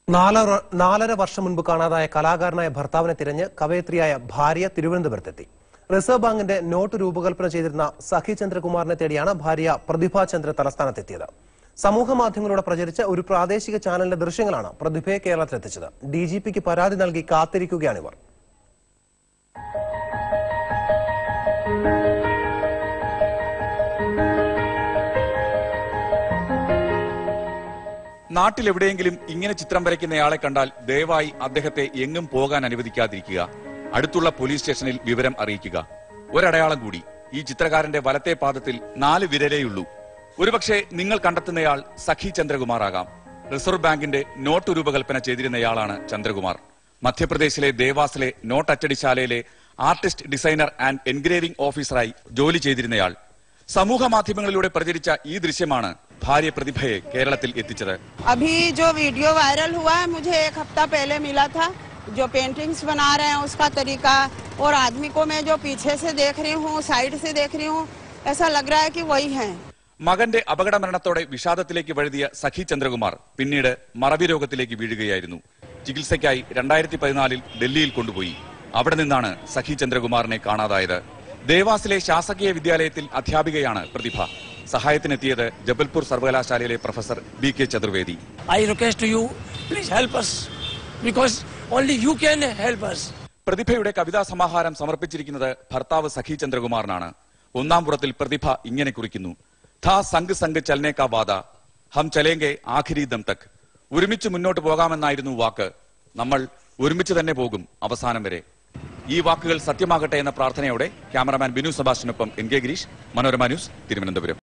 നാലര നാലര വർഷം മുൻപ് കാണാതായ കലാകാരനായ ഭർത്താവിനെ തിരഞ്ഞ് കവയത്രിയായ ഭാര്യ തിരുവനന്തപുരത്തെത്തി റിസർവ് ബാങ്കിന്റെ നോട്ട് രൂപകൽപ്പന ചെയ്തിരുന്ന സഖി ചന്ദ്രകുമാറിനെ തേടിയാണ് ഭാര്യ പ്രതിഭ ചന്ദ്ര തലസ്ഥാനത്തെത്തിയത് സമൂഹ മാധ്യമങ്ങളിലൂടെ പ്രചരിച്ച ഒരു പ്രാദേശിക ചാനലിന്റെ ദൃശ്യങ്ങളാണ് പ്രതിഭയെ കേരളത്തിലെത്തിച്ചത് ഡി ജി പിക്ക് പരാതി നൽകി കാത്തിരിക്കുകയാണിവർ നാട്ടിലെവിടെയെങ്കിലും ഇങ്ങനെ ചിത്രം വരയ്ക്കുന്നയാളെ കണ്ടാൽ ദയവായി അദ്ദേഹത്തെ എങ്ങും പോകാൻ അനുവദിക്കാതിരിക്കുക അടുത്തുള്ള പോലീസ് സ്റ്റേഷനിൽ വിവരം അറിയിക്കുക ഒരടയാളം കൂടി ഈ ചിത്രകാരന്റെ വലത്തെ പാദത്തിൽ നാല് വിരലേയുള്ളൂ ഒരുപക്ഷെ നിങ്ങൾ കണ്ടെത്തുന്നയാൾ സഖി ചന്ദ്രകുമാർ ആകാം റിസർവ് ബാങ്കിന്റെ നോട്ട് രൂപകൽപ്പന ചെയ്തിരുന്നയാളാണ് ചന്ദ്രകുമാർ മധ്യപ്രദേശിലെ ദേവാസിലെ നോട്ട് അച്ചടിശാലയിലെ ആർട്ടിസ്റ്റ് ഡിസൈനർ ആൻഡ് എൻഗ്രേവിംഗ് ഓഫീസറായി ജോലി ചെയ്തിരുന്നയാൾ സമൂഹ മാധ്യമങ്ങളിലൂടെ പ്രചരിച്ച ഈ ദൃശ്യമാണ് ഭാര്യ പ്രതിഭയെ കേരളത്തിൽ എത്തിച്ചത് अभी जो वीडियो वायरल हुआ है मुझे एक हफ्ता पहले मिला था जो पेंटिंग्स बना रहे हैं उसका तरीका और आदमी को मैं जो पीछे से देख रही हूँ साइड से देख रही हूँ ऐसा लग रहा है कि वही है മകന്റെ അപകട മരണത്തോടെ വിഷാദത്തിലേക്ക് വഴുതിയ സഖി ചന്ദ്രകുമാർ പിന്നീട് മറവി രോഗത്തിലേക്ക് വീഴുകയായിരുന്നു ചികിത്സയ്ക്കായി രണ്ടായിരത്തി പതിനാലിൽ ഡൽഹിയിൽ കൊണ്ടുപോയി അവിടെ നിന്നാണ് സഖി ചന്ദ്രകുമാറിനെ കാണാതായത് ദേവാസിലെ ശാസകീയ വിദ്യാലയത്തിൽ അധ്യാപികയാണ് പ്രതിഭ സഹായത്തിനെത്തിയത് ജബൽപൂർ സർവകലാശാലയിലെ professor B K Chaturvedi I request to you, please help us because only you can help us. പ്രതിഭയുടെ കവിതാ സമാഹാരം സമർപ്പിച്ചിരിക്കുന്നത് ഭർത്താവ് സഖി ചന്ദ്രകുമാറിനാണ് ഒന്നാം പുറത്തിൽ പ്രതിഭ ഇങ്ങനെ കുറിക്കുന്നു ഥാ സംഗ് സംഗ് ചലനെ കാ വാദ ഹം ചലേങ്കെ ആഖിരി ദം തക് ഒരുമിച്ച് മുന്നോട്ട് പോകാമെന്നായിരുന്നു വാക്ക് നമ്മൾ ഒരുമിച്ച് തന്നെ പോകും അവസാനം വരെ ഈ വാക്കുകൾ സത്യമാകട്ടെ എന്ന പ്രാർത്ഥനയോടെ ക്യാമറമാൻ ബിനു സബാഷിനൊപ്പം N K Girish Manorama news Thiruvananthapuram